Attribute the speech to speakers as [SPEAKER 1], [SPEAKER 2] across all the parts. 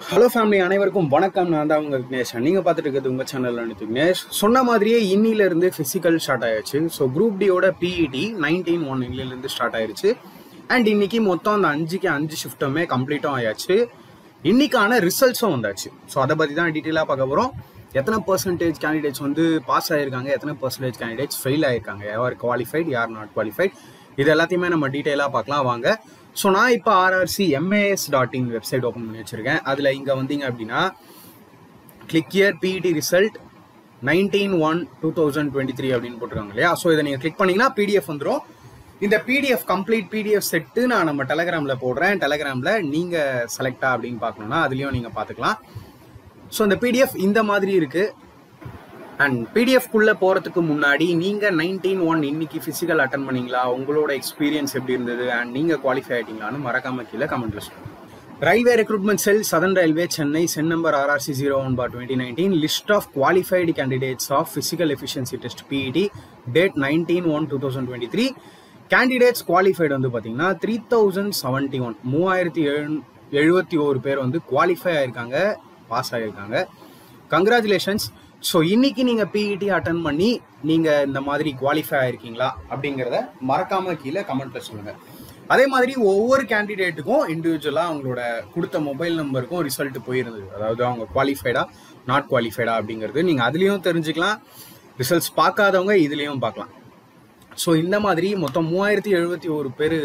[SPEAKER 1] hello family அனைவருக்கும் வணக்கம் நான் தான் உங்க விக்னேஷ் நீங்க பார்த்துட்டு இருக்கிறது உங்க சேனல் அனைத்து விக்னேஷ் சொன்ன மாதிரியே இன்னில இருந்து பிசிக்கல் ஸ்டார்ட் ஆயாச்சு ஸோ குரூப் டியோட பிஇடி நைன்டீன் ஒன் இருந்து ஸ்டார்ட் ஆயிருச்சு அண்ட் இன்னைக்கு மொத்தம் அந்த அஞ்சுக்கு அஞ்சு ஷிஃப்ட்டுமே கம்ப்ளீட்டும் ஆயாச்சு இன்னைக்கான ரிசல்ட்ஸும் வந்தாச்சு ஸோ அதை பற்றி தான் டீட்டெயிலாக பார்க்க போகிறோம் எத்தனை பர்சன்டேஜ் கேண்டிடேட்ஸ் வந்து பாஸ் ஆயிருக்காங்க எத்தனை பர்சன்டேஜ் கேண்டிடேட்ஸ் ஃபெயில் ஆயிருக்காங்க யார் குவாலிஃபைட் யார் நாட் குவாலிஃபைட் இது எல்லாத்தையுமே நம்ம டீட்டெயிலாக பார்க்கலாம் வாங்க ஸோ நான் இப்போ RRC MAS dot in website open பண்ணி வச்சிருக்கேன் அதில் இங்கே வந்தீங்க அப்படின்னா click year PET result nineteen one two thousand twenty three அப்படின்னு போட்டிருக்காங்க இல்லையா ஸோ இதை நீங்கள் கிளிக் பண்ணீங்கன்னா பிடிஎஃப் வந்துடும் இந்த பிடிஎஃப் கம்ப்ளீட் பிடிஎஃப் செட்டு நான் நம்ம டெலகிராமில் போடுறேன் டெலகிராமில் நீங்கள் செலக்டா அப்படின்னு பார்க்கணுன்னா அதுலேயும் நீங்கள் பார்த்துக்கலாம் ஸோ இந்த பிடிஎஃப் இந்த மாதிரி இருக்கு அண்ட் பிடிஎஃப் குள்ள போறதுக்கு முன்னாடி நீங்க நைன்டீன் ஒன் இன்னைக்கு பிசிக்கல் அட்டன் பண்ணீங்களா உங்களோட எக்ஸ்பீரியன்ஸ் எப்படி இருந்தது அண்ட் நீங்க குவாலிஃபை ஆயிட்டீங்களான்னு மறக்காம கீழே கமெண்ட்ல சொல்லுங்க railway recruitment cell southern railway Chennai CEN number RRC zero one four twenty nineteen list of qualified candidates of physical efficiency test PET date nineteen one two thousand twenty three candidates qualified வந்து பார்த்தீங்கன்னா three thousand seventy one மூவாயிரத்தி எழு எழுபத்தி ஒரு பேர் வந்து qualify ஆயிருக்காங்க pass ஆகியிருக்காங்க கங்க்ராச்சுலேஷன்ஸ் ஸோ இன்னைக்கு நீங்கள் பிஇடி அட்டன் பண்ணி நீங்கள் இந்த மாதிரி குவாலிஃபை ஆயிருக்கீங்களா அப்படிங்கிறத மறக்காம கீழே கமெண்ட்ல சொல்லுங்கள் அதே மாதிரி ஒவ்வொரு கேண்டிடேட்டுக்கும் இண்டிவிஜுவலாக அவங்களோட கொடுத்த மொபைல் நம்பருக்கும் ரிசல்ட் போயிருந்தது அதாவது அவங்க குவாலிஃபைடா நாட் குவாலிஃபைடா அப்படிங்கிறது நீங்கள் அதுலேயும் தெரிஞ்சுக்கலாம் ரிசல்ட்ஸ் பார்க்காதவங்க இதுலேயும் பார்க்கலாம் ஸோ இந்த மாதிரி மொத்தம் மூவாயிரத்தி எழுபத்தி ஒரு பேர்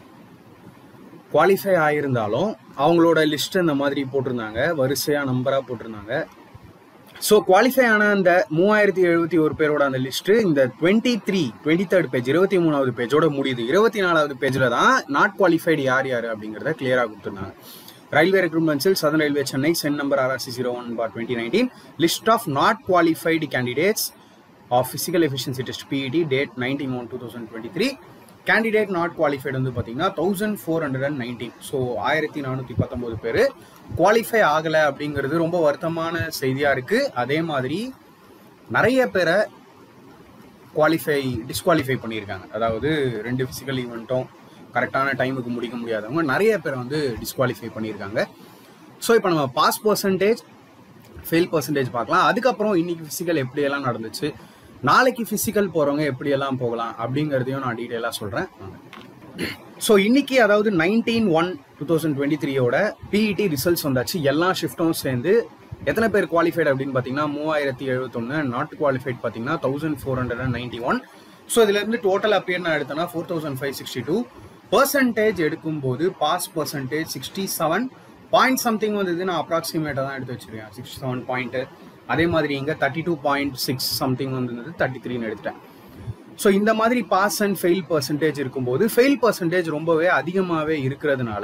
[SPEAKER 1] குவாலிஃபை ஆகியிருந்தாலும் அவங்களோட லிஸ்ட் இந்த மாதிரி போட்டிருந்தாங்க வரிசையாக நம்பராக போட்டிருந்தாங்க ஸோ குவாலிஃபை ஆன அந்த மூவாயிரத்தி எழுபத்தி ஒரு பேரோட அந்த லிஸ்ட் இந்த twenty three twenty third page இருபத்தி மூணாவது பேஜோட முடியுது இருபத்தி நாலாவது பேஜில் தான் நாட் குவாலிஃபைடு யார் யார் அப்படிங்கிறத கிளியராக கொடுத்துருந்தாங்க ரயில்வே ரெக்ரூட்மெண்ட்ஸில் southern railway Chennai CEN number RRC zero one four twenty nineteen list of not qualified candidates of physical efficiency test PET date nineteen one two thousand twenty three candidate not qualified வந்து பார்த்தீங்கன்னா thousand four hundred and nineteen so ஆயிரத்தி நானூற்றி பத்தொம்போது பேர் qualify ஆகலை அப்படிங்கிறது ரொம்ப வருத்தமான செய்தியாக இருக்குது அதே மாதிரி நிறைய பேரை குவாலிஃபை டிஸ்குவாலிஃபை பண்ணியிருக்காங்க அதாவது ரெண்டு ஃபிசிக்கல் ஈவெண்ட்டும் கரெக்டான டைமுக்கு முடிக்க முடியாதவங்க நிறைய பேரை வந்து டிஸ்குவாலிஃபை பண்ணியிருக்காங்க ஸோ இப்போ நம்ம பாஸ் பர்சன்டேஜ் ஃபெயில் பர்சன்டேஜ் பார்க்கலாம் அதுக்கப்புறம் இன்னைக்கு ஃபிசிக்கல் எப்படியெல்லாம் நடந்துச்சு நாளைக்கு ஃபிசிக்கல் போகிறவங்க எப்படியெல்லாம் போகலாம் அப்படிங்கிறதையும் நான் டீட்டெயிலாக சொல்கிறேன் ஸோ இன்னைக்கு அதாவது nineteen one two thousand twenty த்ரீயோட பிஇடி ரிசல்ட்ஸ் வந்தாச்சு எல்லா ஷிஃப்ட்டும் சேர்ந்து எத்தனை பேர் குவாலிஃபைட் அப்படின்னு பார்த்தீங்கன்னா மூவாயிரத்தி எழுபத்தொன்று நாட் குவாலிஃபைட் பார்த்தீங்கன்னா thousand four hundred and ninety one so இதுலேருந்து டோட்டல் அப்பியர் நான் எடுத்தேன்னா four thousand five sixty two percentage எடுக்கும்போது pass percentage sixty seven point something வந்தது நான் அப்ராக்சிமேட்டாக தான் எடுத்து வச்சிருக்கேன் சிக்ஸ்டி செவன் பாயிண்ட்டு அதே மாதிரி இங்கே thirty two point six something வந்திருந்தது தேர்ட்டி த்ரீன்னு எடுத்துட்டேன் ஸோ இந்த மாதிரி பாஸ் அண்ட் ஃபெயில் பர்சன்டேஜ் இருக்கும்போது ஃபெயில் பர்சன்டேஜ் ரொம்பவே அதிகமாகவே இருக்கிறதுனால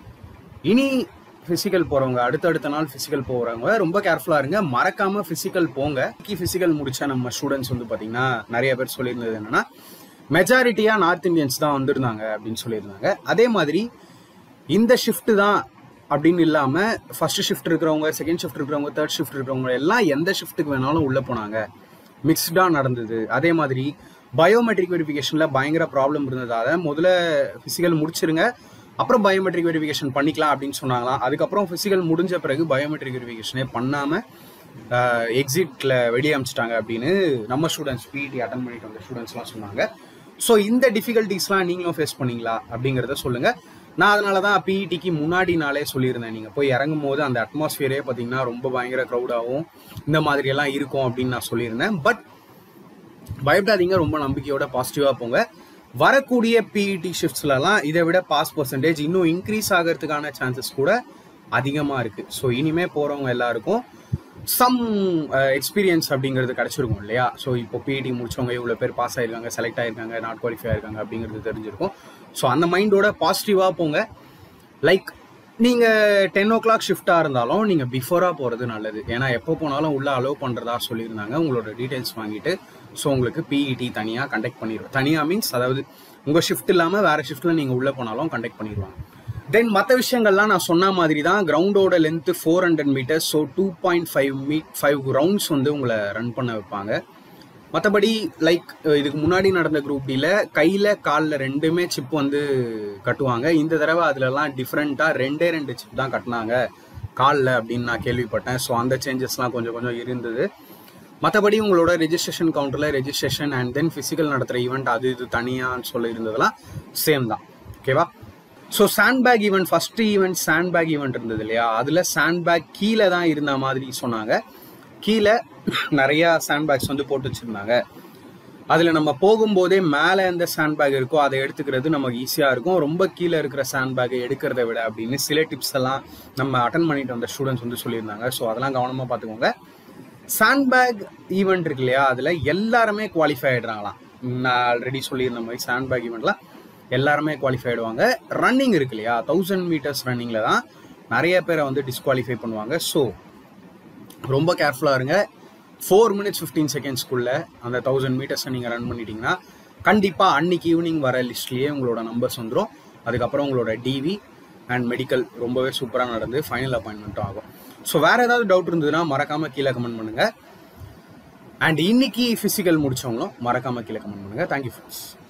[SPEAKER 1] இனி ஃபிசிக்கல் போகிறவங்க அடுத்தடுத்த நாள் ஃபிசிக்கல் போகிறவங்க ரொம்ப கேர்ஃபுல்லாக இருங்க மறக்காமல் ஃபிசிக்கல் போங்க ஃபிசிக்கல் முடிச்ச நம்ம ஸ்டூடெண்ட்ஸ் வந்து பார்த்தீங்கன்னா நிறைய பேர் சொல்லியிருந்தது என்னன்னா மெஜாரிட்டியாக நார்த் இந்தியன்ஸ் தான் வந்திருந்தாங்க அப்படின்னு சொல்லியிருந்தாங்க அதே மாதிரி இந்த ஷிஃப்ட் தான் அப்படின்னு இல்லாமல் ஃபர்ஸ்ட் ஷிஃப்ட் இருக்கிறவங்க செகண்ட் ஷிஃப்ட் இருக்கிறவங்க தேர்ட் ஷிஃப்ட் இருக்கிறவங்க எல்லாம் எந்த ஷிஃப்ட்டுக்கு வேணாலும் உள்ளே போனாங்க மிக்ஸ்டாக நடந்தது அதே மாதிரி பயோமெட்ரிக் வெரிஃபிகேஷனில் பயங்கர ப்ராப்ளம் இருந்ததால முதல்ல ஃபிசிக்கல் முடிச்சிருங்க அப்புறம் பயோமெட்ரிக் வெரிஃபிகேஷன் பண்ணிக்கலாம் அப்படின்னு சொன்னாங்களாம் அதுக்கப்புறம் ஃபிசிக்கல் முடிஞ்ச பிறகு பயோமெட்ரிக் வெரிஃபிகேஷனே பண்ணாமல் எக்ஸிட்டில் வெளியே அமிச்சிட்டாங்க அப்படின்னு நம்ம ஸ்டூடெண்ட்ஸ் பிஇடி அட்டன் பண்ணிட்டு வந்த ஸ்டூடெண்ட்ஸ்லாம் சொன்னாங்க ஸோ இந்த டிஃபிகல்ட்டிஸ்லாம் நீங்களும் ஃபேஸ் பண்ணீங்களா அப்படிங்கிறத சொல்லுங்கள் நான் அதனால தான் பிஇடிக்கு முன்னாடி நாளே சொல்லியிருந்தேன் நீங்கள் போய் இறங்கும் போது அந்த அட்மாஸ்பியரே பார்த்தீங்கன்னா ரொம்ப பயங்கர க்ரௌடாகவும் இந்த மாதிரியெல்லாம் இருக்கும் அப்படின்னு நான் சொல்லியிருந்தேன் பட் பயப்படாதீங்க ரொம்ப நம்பிக்கையோட பாசிட்டிவாக போங்க வரக்கூடிய பிஇடி ஷிஃப்ட்ஸ்லலாம் இதை விட பாஸ் பர்சன்டேஜ் இன்னும் இன்க்ரீஸ் ஆகிறதுக்கான சான்சஸ் கூட அதிகமாக இருக்குது ஸோ இனிமே போகிறவங்க எல்லாருக்கும் சம் எக்ஸ்பீரியன்ஸ் அப்படிங்கிறது கிடச்சிருக்கும் இல்லையா ஸோ இப்போ பிஇடி முடிச்சவங்க இவ்வளோ பேர் பாஸ் ஆயிருக்காங்க செலக்ட் ஆயிருக்காங்க நாட் குவாலிஃபை ஆயிருக்காங்க அப்படிங்கிறது தெரிஞ்சிருக்கும் ஸோ அந்த மைண்டோட பாசிட்டிவாக போங்க லைக் நீங்கள் டென் ஓ கிளாக் ஷிஃப்டாக இருந்தாலும் நீங்கள் பிஃபோராக போகிறது நல்லது ஏன்னா எப்போ போனாலும் உள்ளே அலோவ் பண்ணுறதா சொல்லியிருந்தாங்க உங்களோட டீட்டெயில்ஸ் வாங்கிட்டு ஸோ உங்களுக்கு பிஇடி தனியாக கண்டக்ட் பண்ணிடுவோம் தனியாக மீன்ஸ் அதாவது உங்கள் ஷிஃப்ட் இல்லாமல் வேறு ஷிஃப்ட்டில் நீங்கள் உள்ளே போனாலும் கண்டக்ட் பண்ணிடுவாங்க தென் மற்ற விஷயங்கள்லாம் நான் சொன்ன மாதிரி தான் கிரவுண்டோட length four hundred metres so two point five meet five rounds வந்து உங்களை ரன் பண்ண வைப்பாங்க மற்றபடி லைக் இதுக்கு முன்னாடி நடந்த குரூப் டியில் கையில் காலில் ரெண்டுமே சிப் வந்து கட்டுவாங்க இந்த தடவை அதுலலாம் டிஃப்ரெண்ட்டாக ரெண்டே ரெண்டு சிப் தான் கட்டினாங்க காலில் அப்படின்னு நான் கேள்விப்பட்டேன் ஸோ அந்த சேஞ்சஸ்லாம் கொஞ்சம் கொஞ்சம் இருந்தது மற்றபடி உங்களோட ரெஜிஸ்ட்ரேஷன் கவுண்டரில் ரெஜிஸ்ட்ரேஷன் அண்ட் தென் ஃபிசிக்கல் நடத்துகிற ஈவெண்ட் அது இது தனியான்னு சொல்லி இருந்ததெல்லாம் சேம் தான் ஓகேவா so sand bag event first event sand bag event இருந்தது இல்லையா அதில் சாண்ட் பேக் கீழே தான் இருந்த மாதிரி சொன்னாங்க கீழே நிறையா சாண்ட் பேக்ஸ் வந்து போட்டு வச்சுருந்தாங்க அதில் நம்ம போகும்போதே மேலே எந்த சாண்ட் பேக் இருக்கோ அதை எடுத்துக்கிறது நமக்கு ஈஸியாக இருக்கும் ரொம்ப கீழே இருக்கிற சாண்ட் பேக்கை எடுக்கிறத விட அப்படின்னு சில டிப்ஸ் எல்லாம் நம்ம அட்டன் பண்ணிட்டு வந்த ஸ்டூடெண்ட்ஸ் வந்து சொல்லியிருந்தாங்க ஸோ அதெல்லாம் கவனமாக பார்த்துக்கோங்க சாண்ட் பேக் ஈவெண்ட் இருக்கு இல்லையா அதில் எல்லாருமே குவாலிஃபை ஆகிடுறாங்களாம் நான் ஆல்ரெடி சொல்லியிருந்த மாதிரி சாண்ட் பேக் ஈவெண்ட்லாம் எல்லாருமே குவாலிஃபை ஆகிடுவாங்க ரன்னிங் இருக்கு இல்லையா தௌசண்ட் மீட்டர்ஸ் ரன்னிங்கில் தான் நிறைய பேரை வந்து டிஸ்குவாலிஃபை பண்ணுவாங்க ஸோ ரொம்ப கேர்ஃபுல்லாக இருங்க ஃபோர் மினிட்ஸ் ஃபிஃப்டீன் செகண்ட்ஸ்க்குள்ள அந்த தௌசண்ட் மீட்டர்ஸை நீங்கள் ரன் பண்ணிட்டீங்கன்னா கண்டிப்பாக அன்னைக்கு ஈவினிங் வர லிஸ்ட்லேயே உங்களோட நம்பர்ஸ் வந்துடும் அதுக்கப்புறம் உங்களோட டிவி அண்ட் மெடிக்கல் ரொம்பவே சூப்பராக நடந்து ஃபைனல் அப்பாயின்மெண்ட்டும் ஆகும் ஸோ வேறு ஏதாவது டவுட் இருந்ததுன்னா மறக்காமல் கீழே கமெண்ட் பண்ணுங்கள் அண்ட் இன்னைக்கு ஃபிசிக்கல் முடிச்சவங்களும் மறக்காமல் கீழே கமெண்ட் பண்ணுங்கள் தேங்க்யூ ஃப்ரெண்ட்ஸ்